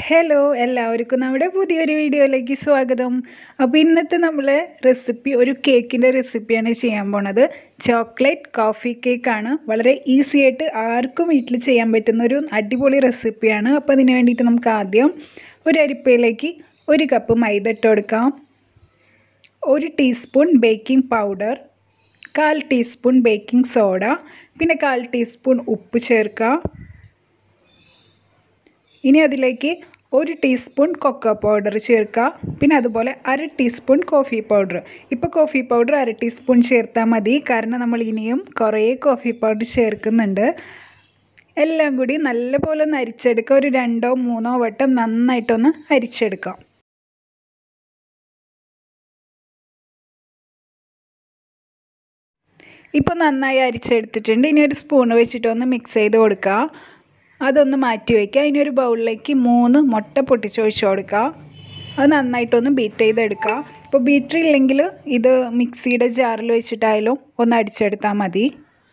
hello എല്ലാവർക്കും നമ്മുടെ പുതിയൊരു വീഡിയോയിലേക്ക് സ്വാഗതം അപ്പോൾ ഇന്നത്തെ നമ്മൾ റെസിപ്പി ഒരു കേക്കിൻ്റെ റെസിപ്പിയാണ് ചെയ്യാൻ പോണത് ചോക്ലേറ്റ് കോഫി കേക്കാണ് വളരെ ഈസി ആയിട്ട് ആർക്കും വീട്ടിൽ ചെയ്യാൻ പറ്റുന്ന ഒരു അടിപൊളി റെസിപ്പിയാണ് അപ്പോൾ അതിന് വേണ്ടിയിട്ട് നമുക്ക് ആദ്യം ഒരു അരിപ്പയിലേക്ക് ഒരു കപ്പ് മൈദ ഇട്ട് കൊടുക്കാം ഒരു ടീസ്പൂൺ ബേക്കിംഗ് പൗഡർ കാൽ ടീസ്പൂൺ ബേക്കിംഗ് സോഡ പിന്നെ കാൽ ടീസ്പൂൺ ഉപ്പ് ചേർക്കാം ഇനി അതിലേക്ക് ഒരു ടീസ്പൂൺ കൊക്കോ പൗഡർ ചേർക്കുക പിന്നെ അതുപോലെ അര ടീസ്പൂൺ കോഫി പൗഡർ ഇപ്പോൾ കോഫി പൗഡർ അര ടീസ്പൂൺ ചേർത്താൽ മതി കാരണം നമ്മൾ ഇനിയും കുറേ കോഫി പൗഡർ ചേർക്കുന്നുണ്ട് എല്ലാം കൂടി നല്ലപോലെ ഒന്ന് അരിച്ചെടുക്കുക ഒരു രണ്ടോ മൂന്നോ വട്ടം നന്നായിട്ടൊന്ന് അരിച്ചെടുക്കാം ഇപ്പോൾ നന്നായി അരിച്ചെടുത്തിട്ടുണ്ട് ഇനി ഒരു സ്പൂൺ വെച്ചിട്ടൊന്ന് മിക്സ് ചെയ്ത് കൊടുക്കുക അതൊന്ന് മാറ്റി വയ്ക്കുക അതിനൊരു ബൗളിലേക്ക് മൂന്ന് മുട്ട പൊട്ടിച്ചൊഴിച്ച് കൊടുക്കുക അത് നന്നായിട്ടൊന്ന് ബീറ്റ് ചെയ്തെടുക്കുക ഇപ്പോൾ ബീറ്റർ ഇല്ലെങ്കിൽ ഇത് മിക്സിയുടെ ജാറിൽ വെച്ചിട്ടായാലും ഒന്ന് അടിച്ചെടുത്താൽ മതി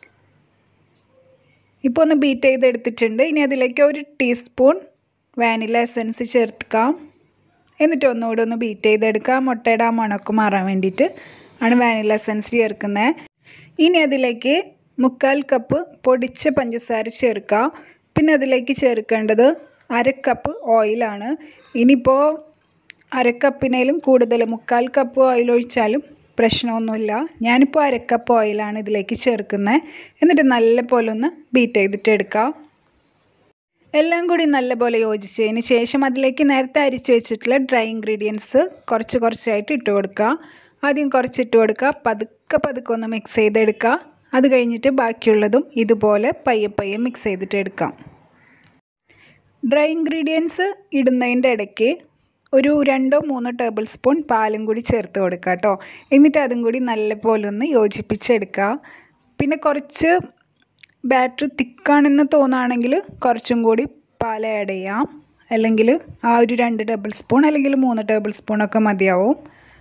ഇപ്പോൾ ഒന്ന് ബീറ്റ് ചെയ്തെടുത്തിട്ടുണ്ട് ഇനി അതിലേക്ക് ഒരു ടീസ്പൂൺ വാനില എസൻസ് ചേർക്കാം എന്നിട്ട് ഒന്നുകൂടെ ഒന്ന് ബീറ്റ് ചെയ്തെടുക്കുക മുട്ടയുടെ ആ മണക്ക് മാറാൻ വേണ്ടിയിട്ട് ആണ് വാനില എസൻസ് ചേർക്കുന്നത് ഇനി അതിലേക്ക് മുക്കാൽ കപ്പ് പൊടിച്ച പഞ്ചസാര ചേർക്കുക പിന്നെ അതിലേക്ക് ചേർക്കേണ്ടത് അരക്കപ്പ് ഓയിലാണ് ഇനിയിപ്പോൾ അരക്കപ്പിനേലും കൂടുതൽ മുക്കാൽ കപ്പ് ഓയിൽ ഒഴിച്ചാലും പ്രശ്നമൊന്നുമില്ല ഞാനിപ്പോൾ അരക്കപ്പ് ഓയിലാണ് ഇതിലേക്ക് ചേർക്കുന്നത് എന്നിട്ട് നല്ല പോലെ ഒന്ന് ബീറ്റ് ചെയ്തിട്ട് എടുക്കുക എല്ലാം കൂടി നല്ലപോലെ യോജിച്ചതിന് ശേഷം അതിലേക്ക് നേരത്തെ അരിച്ച് വെച്ചിട്ടുള്ള ഡ്രൈ ഇൻഗ്രീഡിയൻസ് കുറച്ച് കുറച്ചായിട്ട് ഇട്ട് കൊടുക്കുക ആദ്യം കുറച്ച് ഇട്ട് കൊടുക്കുക പതുക്കെ പതുക്കെ ഒന്ന് മിക്സ് ചെയ്തെടുക്കുക അത് കഴിഞ്ഞിട്ട് ബാക്കിയുള്ളതും ഇതുപോലെ പയ്യെ പയ്യെ മിക്സ് ചെയ്തിട്ട് എടുക്കാം ഡ്രൈ ഇൻഗ്രീഡിയൻസ് ഇടുന്നതിൻ്റെ ഇടയ്ക്ക് ഒരു രണ്ടോ മൂന്നോ ടേബിൾ സ്പൂൺ പാലും കൂടി ചേർത്ത് കൊടുക്കുക കേട്ടോ എന്നിട്ട് അതും കൂടി നല്ലപോലെ ഒന്ന് യോജിപ്പിച്ചെടുക്കുക പിന്നെ കുറച്ച് ബാറ്റർ തിക്കാണെന്ന് തോന്നുകയാണെങ്കിൽ കുറച്ചും കൂടി പാൽ ആഡ് ചെയ്യാം അല്ലെങ്കിൽ ആ ഒരു രണ്ട് ടേബിൾ സ്പൂൺ അല്ലെങ്കിൽ മൂന്ന് ടേബിൾ സ്പൂണൊക്കെ മതിയാവും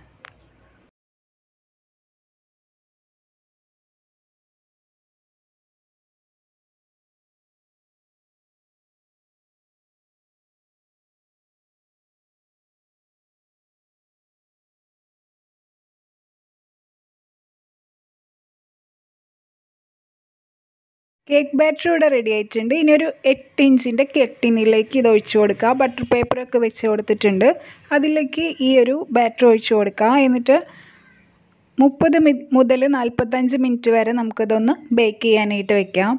കേക്ക് ബാറ്റർ ഇവിടെ റെഡി ആയിട്ടുണ്ട് ഇനി ഒരു എട്ട് ഇഞ്ചിൻ്റെ കെട്ടിനിലേക്ക് ഇത് ഒഴിച്ചു കൊടുക്കുക ബട്ടർ പേപ്പറൊക്കെ വെച്ച് കൊടുത്തിട്ടുണ്ട് അതിലേക്ക് ഈ ഒരു ബാറ്റർ ഒഴിച്ചു കൊടുക്കുക എന്നിട്ട് മുപ്പത് മി മുതൽ നാൽപ്പത്തഞ്ച് മിനിറ്റ് വരെ നമുക്കിതൊന്ന് ബേക്ക് ചെയ്യാനായിട്ട് വെക്കാം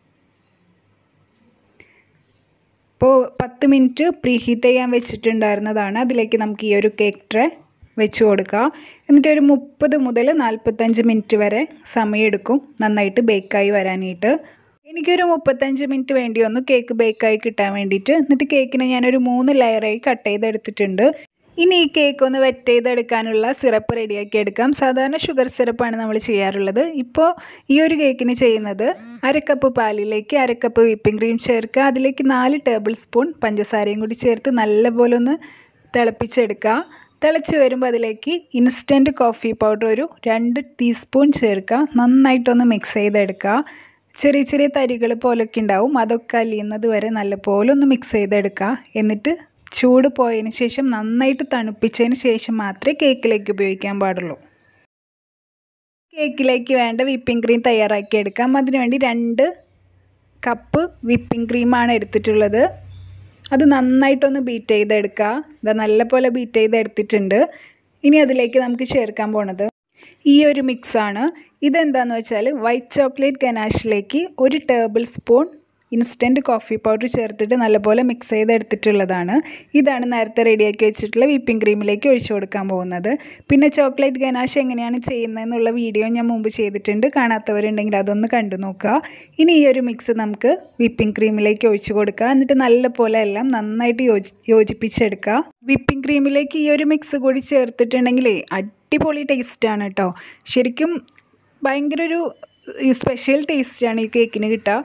ഇപ്പോൾ പത്ത് മിനിറ്റ് പ്രീ ഹീറ്റ് ചെയ്യാൻ വെച്ചിട്ടുണ്ടായിരുന്നതാണ് അതിലേക്ക് നമുക്ക് ഈ ഒരു കേക്ക് ട്രേ വെച്ച് കൊടുക്കുക എന്നിട്ട് ഒരു മുപ്പത് മുതൽ നാൽപ്പത്തഞ്ച് മിനിറ്റ് വരെ സമയമെടുക്കും നന്നായിട്ട് ബേക്കായി വരാനായിട്ട് എനിക്കൊരു മുപ്പത്തഞ്ച് മിനിറ്റ് വേണ്ടി വന്നു കേക്ക് ബേക്കായി കിട്ടാൻ വേണ്ടിയിട്ട് എന്നിട്ട് കേക്കിനെ ഞാനൊരു മൂന്ന് ലെയറായി കട്ട് ചെയ്തെടുത്തിട്ടുണ്ട് ഇനി ഈ കേക്ക് ഒന്ന് വെറ്റ് ചെയ്തെടുക്കാനുള്ള സിറപ്പ് റെഡിയാക്കി എടുക്കാം സാധാരണ ഷുഗർ സിറപ്പാണ് നമ്മൾ ചെയ്യാറുള്ളത് ഇപ്പോൾ ഈ ഒരു കേക്കിന് ചെയ്യുന്നത് അരക്കപ്പ് പാലിലേക്ക് അരക്കപ്പ് വിപ്പിംഗ് ക്രീം ചേർക്കുക അതിലേക്ക് നാല് ടേബിൾ സ്പൂൺ പഞ്ചസാരയും കൂടി ചേർത്ത് നല്ലപോലെ ഒന്ന് തിളപ്പിച്ചെടുക്കുക തിളച്ച് വരുമ്പോൾ അതിലേക്ക് ഇൻസ്റ്റൻറ്റ് കോഫി പൗഡർ ഒരു രണ്ട് ടീസ്പൂൺ ചേർക്കുക നന്നായിട്ടൊന്ന് മിക്സ് ചെയ്തെടുക്കുക ചെറിയ ചെറിയ തരികൾ പോലൊക്കെ ഉണ്ടാവും അതൊക്കെ അലിയുന്നത് വരെ നല്ലപോലെ ഒന്ന് മിക്സ് ചെയ്തെടുക്കുക എന്നിട്ട് ചൂട് പോയതിന് ശേഷം നന്നായിട്ട് തണുപ്പിച്ചതിന് ശേഷം മാത്രമേ കേക്കിലേക്ക് ഉപയോഗിക്കാൻ പാടുള്ളൂ കേക്കിലേക്ക് വേണ്ട വിപ്പിംഗ് ക്രീം തയ്യാറാക്കി എടുക്കാം അതിനുവേണ്ടി രണ്ട് കപ്പ് വിപ്പിംഗ് ക്രീമാണ് എടുത്തിട്ടുള്ളത് അത് നന്നായിട്ടൊന്ന് ബീറ്റ് ചെയ്തെടുക്കുക ഇത് നല്ലപോലെ ബീറ്റ് ചെയ്തെടുത്തിട്ടുണ്ട് ഇനി അതിലേക്ക് നമുക്ക് ചേർക്കാൻ പോണത് ഈ ഒരു മിക്സാണ് ഇതെന്താണെന്ന് വെച്ചാൽ വൈറ്റ് ചോക്ലേറ്റ് ഗനാഷിലേക്ക് ഒരു tablespoon instant coffee powder ചേർത്തിട്ട് നല്ലപോലെ മിക്സ് ചെയ്തെടുത്തിട്ടുള്ളതാണ് ഇതാണ് നേരത്തെ റെഡിയാക്കി വെച്ചിട്ടുള്ള വിപ്പിംഗ് ക്രീമിലേക്ക് ഒഴിച്ചു കൊടുക്കാൻ പോകുന്നത് പിന്നെ ചോക്ലേറ്റ് ഗനാഷ് എങ്ങനെയാണ് ചെയ്യുന്നതെന്നുള്ള വീഡിയോ ഞാൻ മുമ്പ് ചെയ്തിട്ടുണ്ട് കാണാത്തവരുണ്ടെങ്കിൽ അതൊന്ന് കണ്ടു നോക്കുക ഇനി ഈ ഒരു മിക്സ് നമുക്ക് വിപ്പിംഗ് ക്രീമിലേക്ക് ഒഴിച്ചു കൊടുക്കുക എന്നിട്ട് നല്ലപോലെ എല്ലാം നന്നായിട്ട് യോജി യോജിപ്പിച്ചെടുക്കുക വിപ്പിംഗ് ക്രീമിലേക്ക് ഈ ഒരു മിക്സ് കൂടി ചേർത്തിട്ടുണ്ടെങ്കിൽ അടിപൊളി ടേസ്റ്റാണ് കേട്ടോ ശരിക്കും ഭയങ്കര ഒരു സ്പെഷ്യൽ ടേസ്റ്റാണ് ഈ കേക്കിന് കിട്ടുക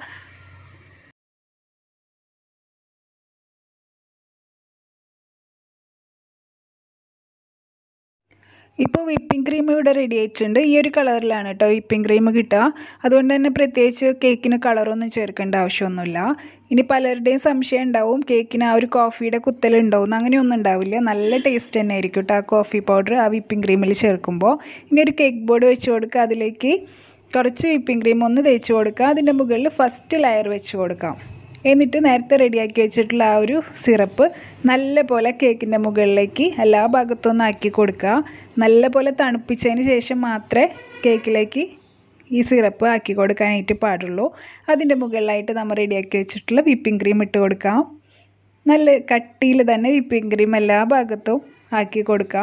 ഇപ്പോൾ വിപ്പിംഗ് ക്രീം ഇവിടെ റെഡി ആയിട്ടുണ്ട് ഈ ഒരു കളറിലാണ് കേട്ടോ വിപ്പിംഗ് ക്രീം കിട്ടുക അതുകൊണ്ട് തന്നെ പ്രത്യേകിച്ച് കേക്കിന് കളറൊന്നും ചേർക്കേണ്ട ആവശ്യമൊന്നുമില്ല ഇനി പലരുടെയും സംശയം ഉണ്ടാവും കേക്കിന് ആ ഒരു കോഫിയുടെ കുത്തലുണ്ടാവും അങ്ങനെയൊന്നും ഉണ്ടാവില്ല നല്ല ടേസ്റ്റ് തന്നെ ആയിരിക്കും കേട്ടോ ആ കോഫി പൗഡർ ആ വിപ്പിംഗ് ക്രീമിൽ ചേർക്കുമ്പോൾ ഇനി ഒരു കേക്ക് ബോർഡ് വെച്ച് കൊടുക്കുക അതിലേക്ക് കുറച്ച് വിപ്പിംഗ് ക്രീം ഒന്ന് തേച്ച് കൊടുക്കുക അതിൻ്റെ മുകളിൽ ഫസ്റ്റ് ലെയർ വെച്ച് കൊടുക്കാം എന്നിട്ട് നേരത്തെ റെഡിയാക്കി വെച്ചിട്ടുള്ള ആ ഒരു സിറപ്പ് നല്ല പോലെ കേക്കിൻ്റെ മുകളിലേക്ക് എല്ലാ ഭാഗത്തുനിന്നും ആക്കി കൊടുക്കുക നല്ല പോലെ തണുപ്പിച്ചതിന് ശേഷം മാത്രമേ കേക്കിലേക്ക് ഈ സിറപ്പ് ആക്കി കൊടുക്കാനായിട്ട് പാടുള്ളൂ അതിൻ്റെ മുകളിലായിട്ട് നമ്മൾ റെഡിയാക്കി വെച്ചിട്ടുള്ള വിപ്പിംഗ് ക്രീം ഇട്ട് കൊടുക്കാം നല്ല കട്ടിയിൽ തന്നെ വിപ്പിംഗ് ക്രീം എല്ലാ ഭാഗത്തും ആക്കി കൊടുക്കുക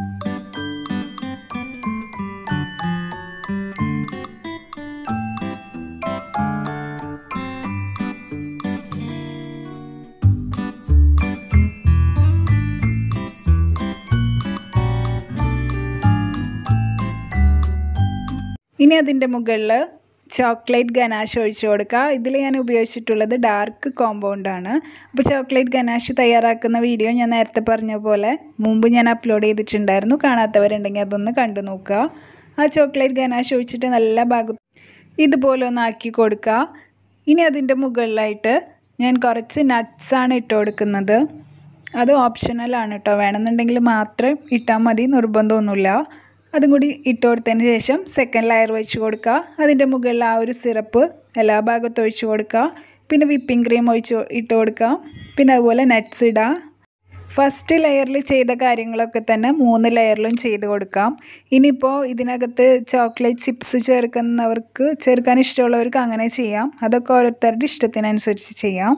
ഇനി അതിൻ്റെ മുകളിൽ ചോക്ലേറ്റ് ഗനാഷ് ഒഴിച്ചു കൊടുക്കുക ഇതിൽ ഞാൻ ഉപയോഗിച്ചിട്ടുള്ളത് ഡാർക്ക് കോമ്പൗണ്ടാണ് അപ്പോൾ ചോക്ലേറ്റ് ഗനാഷ് തയ്യാറാക്കുന്ന വീഡിയോ ഞാൻ നേരത്തെ പറഞ്ഞ പോലെ മുമ്പ് ഞാൻ അപ്ലോഡ് ചെയ്തിട്ടുണ്ടായിരുന്നു കാണാത്തവരുണ്ടെങ്കിൽ അതൊന്ന് കണ്ടു നോക്കുക ആ ചോക്ലേറ്റ് ഗനാഷ് ഒഴിച്ചിട്ട് നല്ല ഭാഗം ഇതുപോലെ ഒന്ന് ആക്കി കൊടുക്കുക ഇനി അതിൻ്റെ മുകളിലായിട്ട് ഞാൻ കുറച്ച് നട്ട്സാണ് ഇട്ട് കൊടുക്കുന്നത് അത് ഓപ്ഷണലാണ് കേട്ടോ വേണമെന്നുണ്ടെങ്കിൽ മാത്രം ഇട്ടാൽ മതി നിർബന്ധമൊന്നുമില്ല അതും കൂടി ഇട്ട് കൊടുത്തതിന് ശേഷം സെക്കൻഡ് ലെയർ വെച്ച് കൊടുക്കുക അതിൻ്റെ മുകളിൽ ആ ഒരു സിറപ്പ് എല്ലാ ഭാഗത്തും ഒഴിച്ച് കൊടുക്കുക പിന്നെ വിപ്പിംഗ് ക്രീം ഒഴിച്ച് ഇട്ട് കൊടുക്കുക പിന്നെ അതുപോലെ നട്ട്സ് ഇടുക ഫസ്റ്റ് ലെയറിൽ ചെയ്ത കാര്യങ്ങളൊക്കെ തന്നെ മൂന്ന് ലെയറിലും ചെയ്ത് കൊടുക്കാം ഇനിയിപ്പോൾ ഇതിനകത്ത് ചോക്ലേറ്റ് ചിപ്സ് ചേർക്കുന്നവർക്ക് ചേർക്കാൻ ഇഷ്ടമുള്ളവർക്ക് അങ്ങനെ ചെയ്യാം അതൊക്കെ ഓരോരുത്തരുടെ ഇഷ്ടത്തിനനുസരിച്ച് ചെയ്യാം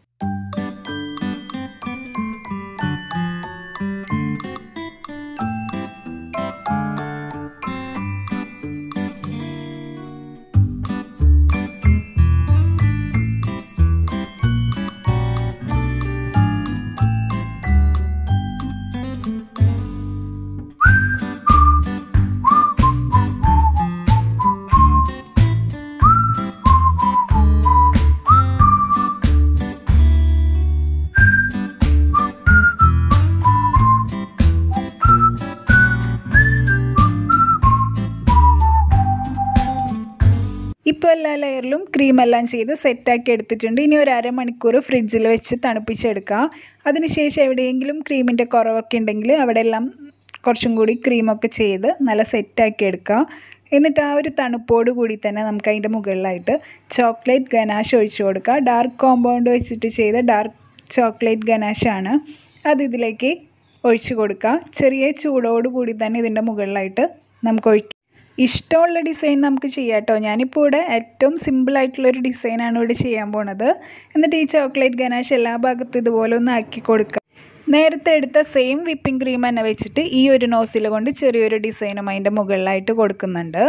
ഇപ്പോൾ എല്ലാ ലെയറിലും ക്രീം എല്ലാം ചെയ്ത് സെറ്റാക്കി എടുത്തിട്ടുണ്ട് ഇനി ഒരു അരമണിക്കൂർ ഫ്രിഡ്ജിൽ വെച്ച് തണുപ്പിച്ചെടുക്കുക അതിനുശേഷം എവിടെയെങ്കിലും ക്രീമിൻ്റെ കുറവൊക്കെ ഉണ്ടെങ്കിൽ അവിടെ എല്ലാം കുറച്ചും കൂടി ക്രീമൊക്കെ ചെയ്ത് നല്ല സെറ്റാക്കി എടുക്കുക എന്നിട്ട് ആ ഒരു തണുപ്പോട് കൂടി തന്നെ നമുക്ക് അതിൻ്റെ മുകളിലായിട്ട് ചോക്ലേറ്റ് ഗനാഷ് ഒഴിച്ചു കൊടുക്കുക ഡാർക്ക് കോമ്പൗണ്ട് വെച്ചിട്ട് ചെയ്ത ഡാർക്ക് ചോക്ലേറ്റ് ഗനാഷാണ് അത് ഇതിലേക്ക് ഒഴിച്ചു കൊടുക്കുക ചെറിയ ചൂടോട് കൂടി തന്നെ ഇതിൻ്റെ മുകളിലായിട്ട് നമുക്ക് ഒഴിക്കാം ഇഷ്ടമുള്ള ഡിസൈൻ നമുക്ക് ചെയ്യാം കേട്ടോ ഞാനിപ്പോൾ ഇവിടെ ഏറ്റവും സിമ്പിളായിട്ടുള്ളൊരു ഡിസൈനാണ് ഇവിടെ ചെയ്യാൻ പോണത് എന്നിട്ട് ഈ ചോക്ലേറ്റ് ഗനാഷ് എല്ലാ ഭാഗത്തും ഇതുപോലെ ഒന്ന് ആക്കി കൊടുക്കുക നേരത്തെ എടുത്ത സെയിം വിപ്പിംഗ് ക്രീം തന്നെ വെച്ചിട്ട് ഈ ഒരു നോസിൽ കൊണ്ട് ചെറിയൊരു ഡിസൈനും അതിൻ്റെ മുകളിലായിട്ട് കൊടുക്കുന്നുണ്ട്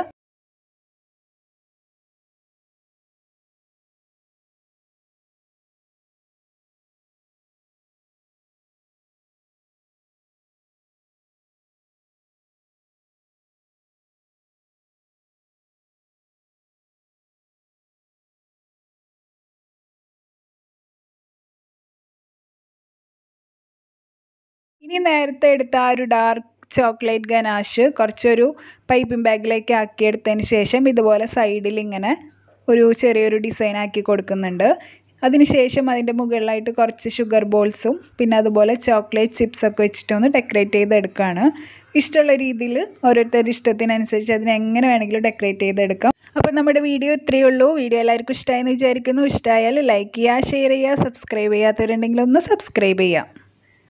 ഇനി നേരത്തെ എടുത്ത ആ ഒരു ഡാർക്ക് ചോക്ലേറ്റ് ഗനാഷ് കുറച്ചൊരു പൈപ്പിംഗ് ബാഗിലേക്ക് ആക്കിയെടുത്തതിന് ശേഷം ഇതുപോലെ സൈഡിൽ ഇങ്ങനെ ഒരു ചെറിയൊരു ഡിസൈൻ ആക്കി കൊടുക്കുന്നുണ്ട് അതിനുശേഷം അതിൻ്റെ മുകളിലായിട്ട് കുറച്ച് ഷുഗർ ബോൾസും പിന്നെ അതുപോലെ ചോക്ലേറ്റ് ചിപ്സ് ഒക്കെ വെച്ചിട്ടൊന്ന് ഡെക്കറേറ്റ് ചെയ്തെടുക്കുകയാണ് ഇഷ്ടമുള്ള രീതിയിൽ ഓരോരുത്തരുടെ ഇഷ്ടത്തിനനുസരിച്ച് അതിനെ എങ്ങനെ വേണമെങ്കിലും ഡെക്കറേറ്റ് ചെയ്തെടുക്കാം അപ്പോൾ നമ്മുടെ വീഡിയോ ഇത്രയേ ഉള്ളൂ വീഡിയോ എല്ലാവർക്കും ഇഷ്ടമായെന്ന് വിചാരിക്കുന്നു ഇഷ്ടമായാൽ ലൈക്ക് ചെയ്യുക ഷെയർ ചെയ്യുക സബ്സ്ക്രൈബ് ചെയ്യാത്തവരുണ്ടെങ്കിൽ ഒന്ന് സബ്സ്ക്രൈബ് ചെയ്യുക